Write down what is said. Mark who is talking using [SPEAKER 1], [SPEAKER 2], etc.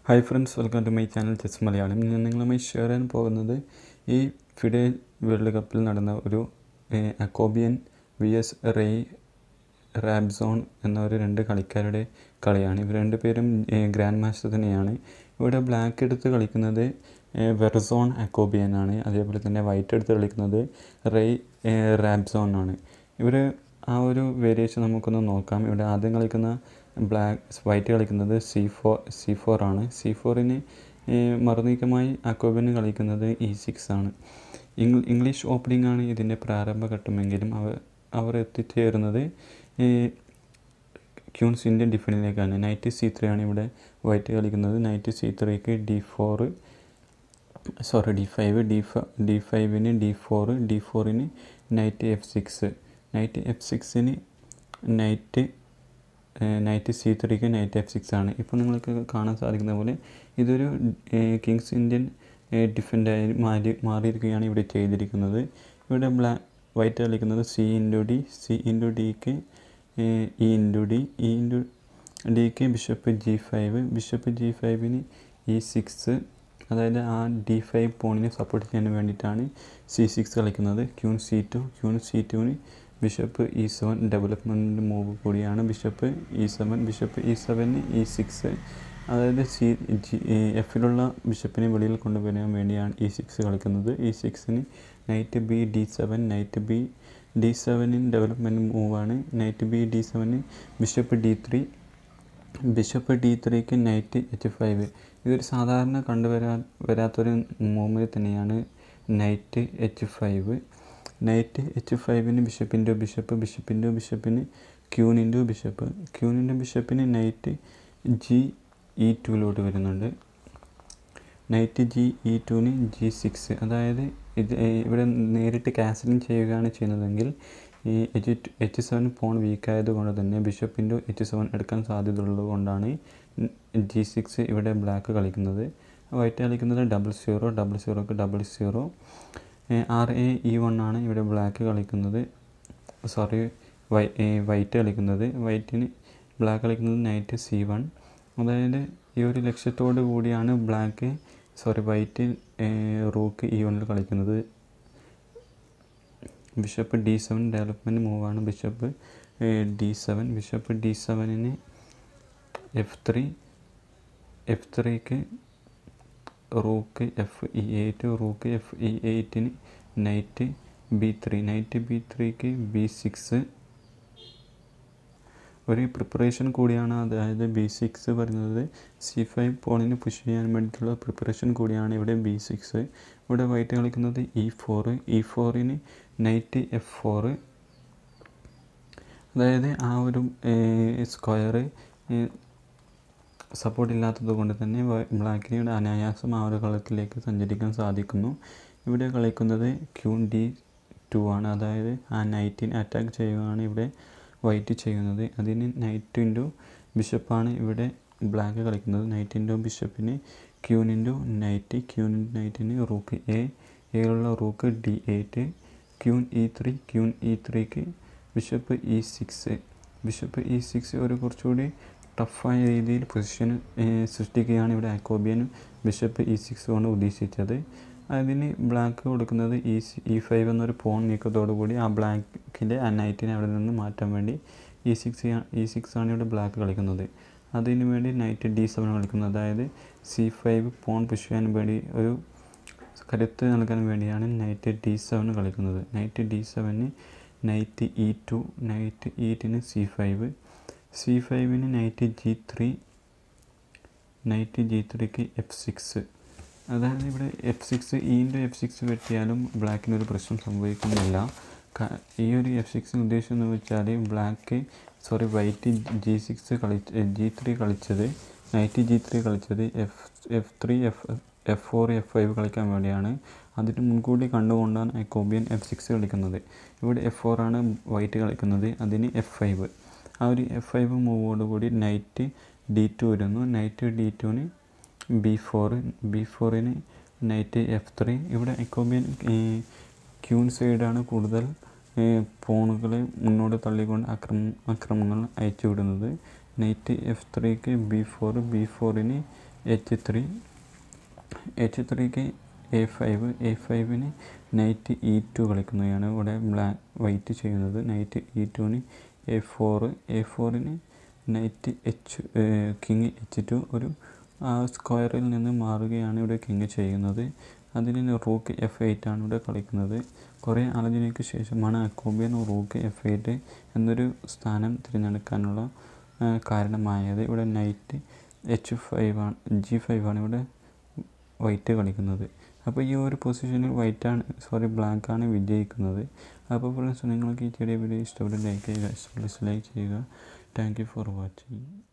[SPEAKER 1] hi friends welcome to my channel chess Malayalam ഞാൻ നിങ്ങളുമായി share ചെയ്യാൻ പോകുന്നത് ഈ ഫിഡെ വേൾഡ് കപ്പിൽ നടന്ന ഒരു അക്കോബിയൻ വി എസ് റെയ് റാബ്സോൺ എന്ന ഒരു രണ്ട് കളിക്കാരുടെ കളിയാണ് ഇവർ രണ്ടുപേരും ഗ്രാൻഡ് മാസ്റ്റർ തന്നെയാണ് ഇവിടെ ബ്ലാക്ക് എടുത്ത് കളിക്കുന്നത് വെർസോൺ അക്കോബിയൻ ആണ് അതേപോലെ തന്നെ വൈറ്റ് എടുത്ത് കളിക്കുന്നത് റെയ് റാബ്സോൺ ആണ് ഇവർ ആ ഒരു വേരിയേഷൻ നമുക്കൊന്ന് നോക്കാം ഇവിടെ ആദ്യം കളിക്കുന്ന ബ്ലാക്ക് വൈറ്റ് കളിക്കുന്നത് സി ഫോർ സി ഫോർ ആണ് സി ഫോറിന് മറുനീക്കമായി അക്കോബിന് കളിക്കുന്നത് ഇ സിക്സ് ആണ് ഇംഗ്ലീഷ് ഓപ്പണിംഗ് ആണ് ഇതിൻ്റെ പ്രാരംഭഘട്ടമെങ്കിലും അവർ അവർ എത്തിച്ചേരുന്നത് ക്യൂൺസിൻ്റെ ഡിഫനിലേക്കാണ് നൈറ്റ് സി ത്രീ ആണ് ഇവിടെ വൈറ്റ് കളിക്കുന്നത് നൈറ്റ് സി ത്രീക്ക് D four sorry D five D ഫ ഡി ഫൈവിന് ഡി ഫോറ് ഡി ഫോറിന് knight F six knight F സിക്സിന് നൈറ്റ് നൈറ്റ് സി ത്രീക്ക് നൈറ്റ് എഫ് സിക്സ് ആണ് ഇപ്പോൾ നിങ്ങൾക്ക് കാണാൻ സാധിക്കുന്ന പോലെ ഇതൊരു കിങ്സ് ഇന്ത്യൻ ഡിഫൻഡായി മാറി മാറിയിരിക്കുകയാണ് ഇവിടെ ചെയ്തിരിക്കുന്നത് ഇവിടെ ബ്ലാ വൈറ്റ് കളിക്കുന്നത് C into D C into ഡിക്ക് E into D E into ഡിക്ക് bishop G five bishop G ഫൈവിന് ഇ സിക്സ് അതായത് ആ ഡി ഫൈവ് പോണിനെ സപ്പോർട്ട് ചെയ്യാൻ വേണ്ടിയിട്ടാണ് സി സിക്സ് കളിക്കുന്നത് queen C two queen C ടുവിന് bishop E seven development move കൂടിയാണ് bishop E seven bishop E സെവന് ഇ സിക്സ് അതായത് സി ജി എഫിലുള്ള ബിഷപ്പിനെ വെളിയിൽ കൊണ്ടുവരാൻ വേണ്ടിയാണ് ഇ സിക്സ് കളിക്കുന്നത് E സിക്സിന് knight B D seven knight B D സെവനിൻ ഡെവലപ്മെൻറ്റ് മൂവാണ് നൈറ്റ് ബി ഡി സെവന് bishop D three bishop D ത്രീക്ക് നൈറ്റ് എച്ച് ഫൈവ് ഇതൊരു സാധാരണ കണ്ടുവരാ വരാത്തൊരു മൂവ്മെൻറ്റ് തന്നെയാണ് knight H five knight H ഫൈവിന് bishop into bishop bishop into ബിഷപ്പിന് queen into bishop queen into ബിഷപ്പിന് നൈറ്റ് ജി ഇ ടുവിലോട്ട് വരുന്നുണ്ട് നൈറ്റ് ജി ഇ ടുവിന് ജി സിക്സ് അതായത് ഇത് ഇവിടെ നേരിട്ട് ക്യാൻസലിങ് ചെയ്യുകയാണ് ചെയ്യുന്നതെങ്കിൽ ഈ എച്ച് എച്ച് സെവൻ പോൺ വീക്കായത് കൊണ്ട് തന്നെ ബിഷപ്പ് ഇൻറ്റു എച്ച് സെവൻ എടുക്കാൻ സാധ്യതയുള്ളത് കൊണ്ടാണ് ജി സിക്സ് ഇവിടെ ബ്ലാക്ക് കളിക്കുന്നത് വൈറ്റ് കളിക്കുന്നത് ഡബിൾ സീറോ ഡബിൾ സീറോക്ക് double zero R A E one ആണ് ഇവിടെ ബ്ലാക്ക് കളിക്കുന്നത് സോറി വൈ വൈറ്റ് കളിക്കുന്നത് വൈറ്റിന് ബ്ലാക്ക് കളിക്കുന്നത് നൈറ്റ് സി വൺ അതായത് ഈ ഒരു ലക്ഷ്യത്തോടു കൂടിയാണ് black sorry white rook E വണ്ണിൽ കളിക്കുന്നത് ബിഷപ്പ് ഡി സെവൻ ഡെവലപ്മെൻറ്റ് മൂവാണ് bishop D seven bishop D സെവനിന് എഫ് ത്രീ എഫ് ത്രീക്ക് rook F E eight rook F E എയ്റ്റിന് knight B three knight B ത്രീക്ക് ബി സിക്സ് ഒരു preparation കൂടിയാണ് അതായത് ബി സിക്സ് പറയുന്നത് സി ഫൈവ് പോണിന് പുഷ് ചെയ്യാൻ വേണ്ടിയിട്ടുള്ള പ്രിപ്പറേഷൻ കൂടിയാണ് ഇവിടെ ബി സിക്സ് ഇവിടെ വൈറ്റ് കളിക്കുന്നത് ഇ ഫോറ് ഇ ഫോറിന് നൈറ്റ് എഫ് ഫോറ് അതായത് ആ ഒരു സ്ക്വയർ സപ്പോർട്ട് ഇല്ലാത്തത് കൊണ്ട് തന്നെ ബ്ലാക്കിന് ഇവിടെ അനായാസം ആ ഒരു കളത്തിലേക്ക് സഞ്ചരിക്കാൻ സാധിക്കുന്നു ഇവിടെ കളിക്കുന്നത് ക്യൂൺ ഡി ടു ആണ് അതായത് ആ നൈറ്റിനെ അറ്റാക്ക് ചെയ്യുകയാണ് ഇവിടെ വൈറ്റ് ചെയ്യുന്നത് അതിന് നൈറ്റ് ഇൻറ്റു ബിഷപ്പാണ് ഇവിടെ ബ്ലാക്ക് കളിക്കുന്നത് നൈറ്റ് ഇൻറ്റു ബിഷപ്പിന് queen into knight queen into നൈറ്റിന് റൂക്ക് എ എയിലുള്ള rook D eight queen E three queen E ത്രീക്ക് bishop E six bishop E six ഒരു കുറച്ചുകൂടി ടഫായ രീതിയിൽ പൊസിഷൻ സൃഷ്ടിക്കുകയാണ് ഇവിടെ അക്കോബിയൻ ബിഷപ്പ് ഇ സിക്സ് കൊണ്ട് ഉദ്ദേശിച്ചത് അതിന് ബ്ലാക്ക് കൊടുക്കുന്നത് ഇ ഇ ഫൈവ് എന്നൊരു പോൺ നീക്കത്തോടു കൂടി ആ ബ്ലാക്കിൻ്റെ ആ നൈറ്റിനെ അവിടെ നിന്ന് മാറ്റാൻ വേണ്ടി ഇ സിക്സ് ഇ സിക്സ് ആണ് ഇവിടെ ബ്ലാക്ക് കളിക്കുന്നത് അതിന് വേണ്ടി നൈറ്റ് ഡി സെവൻ കളിക്കുന്നത് അതായത് സി ഫൈവ് പോൺ പുഷ് ചെയ്യാൻ വേണ്ടി ഒരു കരുത്ത് നൽകാൻ വേണ്ടിയാണ് നൈറ്റ് ഡി സെവൻ കളിക്കുന്നത് നൈറ്റ് ഡി സെവന് നൈറ്റ് ഇ ടു നൈറ്റ് ഈറ്റിന് സി ഫൈവ് സി ഫൈവിന് knight G three knight G ത്രീക്ക് എഫ് സിക്സ് അതായത് ഇവിടെ എഫ് സിക്സ് ഇൻ്റെ എഫ് സിക്സ് വെട്ടിയാലും ബ്ലാക്കിനൊരു പ്രശ്നം സംഭവിക്കുന്നില്ല ഈ ഒരു എഫ് സിക്സിന് ഉദ്ദേശം എന്ന് വെച്ചാൽ black sorry white G six കളിച്ച് ജി ത്രീ കളിച്ചത് നൈറ്റ് ജി ത്രീ കളിച്ചത് F F three F F four F five കളിക്കാൻ വേണ്ടിയാണ് അതിന് മുൻകൂട്ടി കണ്ടുകൊണ്ടാണ് എക്കോബിയൻ എഫ് സിക്സ് കളിക്കുന്നത് ഇവിടെ എഫ് ഫോർ ആണ് വൈറ്റ് കളിക്കുന്നത് അതിന് എഫ് ഫൈവ് ആ ഒരു എഫ് ഫൈവ് മൂവോടുകൂടി നൈറ്റ് ഡി ടു വരുന്നു നൈറ്റ് ഡി ടുവിന് ബി ഫോറ് ബി ഫോറിന് നൈറ്റ് എഫ് ത്രീ ഇവിടെ എക്കോബിയൻ ക്യൂൺ സൈഡാണ് കൂടുതൽ പോണുകളെ മുന്നോട്ട് തള്ളിക്കൊണ്ട് അക്രമ അക്രമങ്ങൾ അയച്ചു വിടുന്നത് നൈറ്റ് എഫ് ത്രീക്ക് ബി ഫോർ ബി ഫോറിന് എച്ച് ത്രീ എച്ച് ത്രീക്ക് എ ഫൈവ് എ ഫൈവിന് നൈറ്റ് ഇ ടു കളിക്കുന്നതാണ് ഇവിടെ ബ്ലാ വൈറ്റ് ചെയ്യുന്നത് നൈറ്റ് ഇ ടുവിന് എ ഫോറ് എ ഫോറിന് knight H king H two ഒരു ആ സ്ക്വയറിൽ നിന്ന് മാറുകയാണ് ഇവിടെ കിങ് ചെയ്യുന്നത് അതിന് റൂക്ക് എഫ് എയ്റ്റ് ആണ് ഇവിടെ കളിക്കുന്നത് കുറേ ആലോചനയ്ക്ക് ശേഷമാണ് അക്കോബിയൻ റൂക്ക് എഫ് എയ്റ്റ് എന്നൊരു സ്ഥാനം തിരഞ്ഞെടുക്കാനുള്ള ആ, കാരണമായത് ഇവിടെ നൈറ്റ് എച്ച് ഫൈവ് ആണ് ജി ഫൈവ് ആണ് ഇവിടെ വൈറ്റ് കളിക്കുന്നത് അപ്പോൾ ഈ ഒരു പൊസിഷനിൽ വൈറ്റാണ് സോറി ബ്ലാക്ക് ആണ് വിജയിക്കുന്നത് അപ്പോൾ ഫ്രണ്ട്സ് നിങ്ങൾക്ക് ഈ ചെറിയ വീഡിയോ ഇഷ്ടപ്പെട്ട ലൈക്ക് ചെയ്യുക ഇഷ്ടപ്പെട്ട ലൈക്ക് ചെയ്യുക താങ്ക് യു ഫോർ വാച്ചിങ്